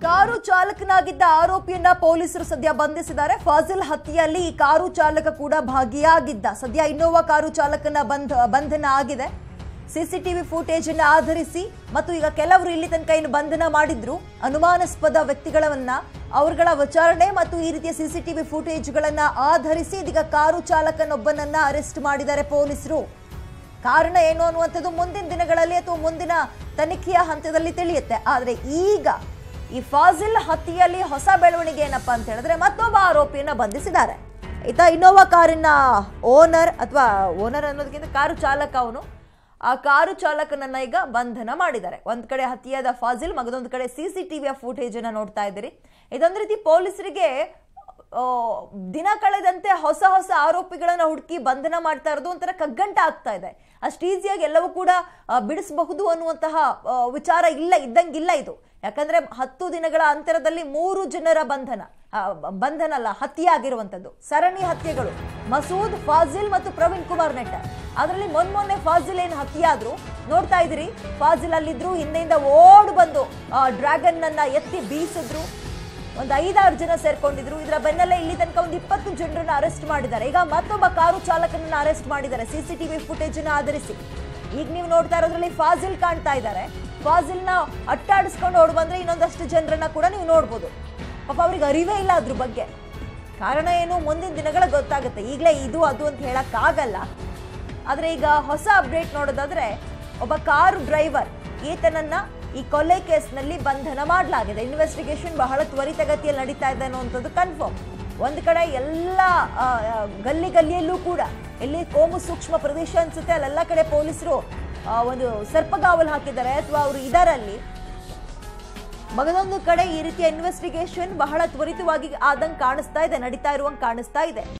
car ಚಾಲಕನಾಗಿದ್ದ ಆರೋಪಿಯನ್ನ ಪೊಲೀಸರು ಸದ್ಯ ಬಂಧಿಸಿದ್ದಾರೆ ಫಾಜಿಲ್ ಹತ್ಯೆಯಲ್ಲಿ ಈ ಕಾರು ಚಾಲಕ ಕೂಡ ಭಾಗಿಯಾಗಿದ್ದ ಸದ್ಯ ಇನ್ನೋವಾ ಕಾರು ಚಾಲಕನ ಬಂಧ ಬಂಧನ ಆಗಿದೆ ಸಿಸಿಟಿವಿ ಫುಟೇಜ್ ಅನ್ನ ಆಧರಿಸಿ ಮತ್ತು ಈಗ ಕೆಲವರು ಇಲ್ಲಿ ತನಕ ಏನು ಬಂಧನ ಮಾಡಿದ್ರು ಅನುಮಾನಾಸ್ಪದ ವ್ಯಕ್ತಿಗಳನ್ನ ಅವರುಗಳ ವಿಚಾರಣೆ ಮತ್ತು ಈ ರೀತಿಯ ಸಿಸಿಟಿವಿ ಫುಟೇಜ್ಗಳನ್ನ ಆಧರಿಸಿ ಇದೀಗ ಕಾರು ಚಾಲಕನೊಬ್ಬನನ್ನ ಅರೆಸ್ಟ್ ಮಾಡಿದ್ದಾರೆ ಪೊಲೀಸರು ಕಾರಣ ಏನು ಅನ್ನುವಂಥದ್ದು ಮುಂದಿನ ದಿನಗಳಲ್ಲಿ ಅಥವಾ ಮುಂದಿನ ತನಿಖೆಯ ಹಂತದಲ್ಲಿ ತಿಳಿಯುತ್ತೆ ಆದರೆ ಈಗ ಈ ಫಾಜಿಲ್ ಹತ್ಯೆಯಲ್ಲಿ ಹೊಸ ಬೆಳವಣಿಗೆ ಏನಪ್ಪಾ ಅಂತ ಹೇಳಿದ್ರೆ ಮತ್ತೊಬ್ಬ ಆರೋಪಿಯನ್ನ ಬಂಧಿಸಿದ್ದಾರೆ ಈತ ಇನ್ನೋವಾ ಕಾರಿನ ಓನರ್ ಅಥವಾ ಓನರ್ ಅನ್ನೋದಕ್ಕಿಂತ ಕಾರು ಚಾಲಕ ಅವನು ಆ ಕಾರು ಚಾಲಕನನ್ನ ಈಗ ಬಂಧನ ಮಾಡಿದ್ದಾರೆ ಒಂದ್ ಕಡೆ ಹತ್ಯೆಯಾದ ಫಾಜಿಲ್ ಮಗದೊಂದು ಕಡೆ ಸಿ ಸಿ ಟಿವಿಯ ಫುಟೇಜ್ ಅನ್ನ ನೋಡ್ತಾ ಇದ್ದೀರಿ ಇದೊಂದು ರೀತಿ ಪೊಲೀಸರಿಗೆ ಆ, ದಿನ ಕಳೆದಂತೆ ಹೊಸ ಹೊಸ ಆರೋಪಿಗಳನ್ನ ಹುಡುಕಿ ಬಂಧನ ಮಾಡ್ತಾ ಇರೋದು ಒಂಥರ ಕಗ್ಗಂಟ ಆಗ್ತಾ ಇದೆ ಅಷ್ಟು ಈಸಿಯಾಗಿ ಎಲ್ಲವೂ ಕೂಡ ಆ, ಬಿಡಿಸಬಹುದು ಅನ್ನುವಂತಹ ಆ, ವಿಚಾರ ಇಲ್ಲ ಇದ್ದಂಗಿಲ್ಲ ಇದು ಯಾಕಂದ್ರೆ ಹತ್ತು ದಿನಗಳ ಅಂತರದಲ್ಲಿ ಮೂರು ಜನರ ಬಂಧನ ಆ, ಬ- ಬಂಧನ ಅಲ್ಲ ಹತ್ಯೆ ಆಗಿರುವಂತದ್ದು ಸರಣಿ ಹತ್ಯೆಗಳು ಮಸೂದ್ ಫಾಜಿಲ್ ಮತ್ತು ಪ್ರವೀಣ್ ಕುಮಾರ್ ನೆಟ್ಟ ಅದರಲ್ಲಿ ಮೊನ್ನೆ ಫಾಜಿಲ್ ಏನು ಹತ್ಯೆ ಆದ್ರು ನೋಡ್ತಾ ಇದ್ದೀರಿ ಫಾಜಿಲ್ ಅಲ್ಲಿದ್ರು ಹಿಂದೆಯಿಂದ ಓಡ್ ಬಂದು ಡ್ರ್ಯಾಗನ್ ನನ್ನ ಎತ್ತಿ ಬೀಸಿದ್ರು ಒಂದು ಐದಾರು ಜನ ಸೇರ್ಕೊಂಡಿದ್ರು ಇದರ ಬೆನ್ನಲ್ಲೇ ಇಲ್ಲಿ ತನಕ ಒಂದು ಇಪ್ಪತ್ತು ಜನರನ್ನ ಅರೆಸ್ಟ್ ಮಾಡಿದ್ದಾರೆ ಈಗ ಮತ್ತೊಬ್ಬ ಕಾರು ಚಾಲಕನನ್ನ ಅರೆಸ್ಟ್ ಮಾಡಿದ್ದಾರೆ ಸಿಸಿಟಿವಿ ಫುಟೇಜ್ ಅನ್ನ ಆಧರಿಸಿ ಈಗ ನೀವು ನೋಡ್ತಾ ಇರೋದ್ರಲ್ಲಿ ಫಾಜಿಲ್ ಕಾಣ್ತಾ ಇದ್ದಾರೆ ಫಾಜಿಲ್ನ ಅಟ್ಟಾಡಿಸ್ಕೊಂಡು ಓಡ್ ಬಂದ್ರೆ ಇನ್ನೊಂದಷ್ಟು ಜನರನ್ನ ಕೂಡ ನೀವು ನೋಡ್ಬೋದು ಪಾಪ ಅವ್ರಿಗೆ ಅರಿವೇ ಇಲ್ಲ ಅದ್ರ ಬಗ್ಗೆ ಕಾರಣ ಏನು ಮುಂದಿನ ದಿನಗಳ ಗೊತ್ತಾಗುತ್ತೆ ಈಗಲೇ ಇದು ಅದು ಅಂತ ಹೇಳಕ್ಕಾಗಲ್ಲ ಆದ್ರೆ ಈಗ ಹೊಸ ಅಪ್ಡೇಟ್ ನೋಡೋದಾದ್ರೆ ಒಬ್ಬ ಕಾರು ಡ್ರೈವರ್ ಈತನನ್ನ ಈ ಕೊಲೆ ಕೇಸ್ನಲ್ಲಿ ಬಂಧನ ಮಾಡಲಾಗಿದೆ ಇನ್ವೆಸ್ಟಿಗೇಷನ್ ಬಹಳ ತ್ವರಿತಗತಿಯಲ್ಲಿ ನಡೀತಾ ಇದೆ ಅನ್ನುವಂಥದ್ದು ಕನ್ಫರ್ಮ್ ಒಂದು ಕಡೆ ಎಲ್ಲ ಆ, ಆ, ಗಲ್ಲಿ ಗಲ್ಲಿಯಲ್ಲೂ ಕೂಡ ಎಲ್ಲಿ ಕೋಮು ಸೂಕ್ಷ್ಮ ಪ್ರದೇಶ ಅನ್ಸುತ್ತೆ ಅಲ್ಲೆಲ್ಲ ಕಡೆ ಪೊಲೀಸರು ಒಂದು ಸರ್ಪಗಾವಲು ಹಾಕಿದ್ದಾರೆ ಅಥವಾ ಅವರು ಇದರಲ್ಲಿ ಮಗದೊಂದು ಕಡೆ ಈ ರೀತಿಯ ಇನ್ವೆಸ್ಟಿಗೇಷನ್ ಬಹಳ ತ್ವರಿತವಾಗಿ ಆದಂಗೆ ಕಾಣಿಸ್ತಾ ಇದೆ ನಡೀತಾ ಇರುವಂಗೆ ಕಾಣಿಸ್ತಾ ಇದೆ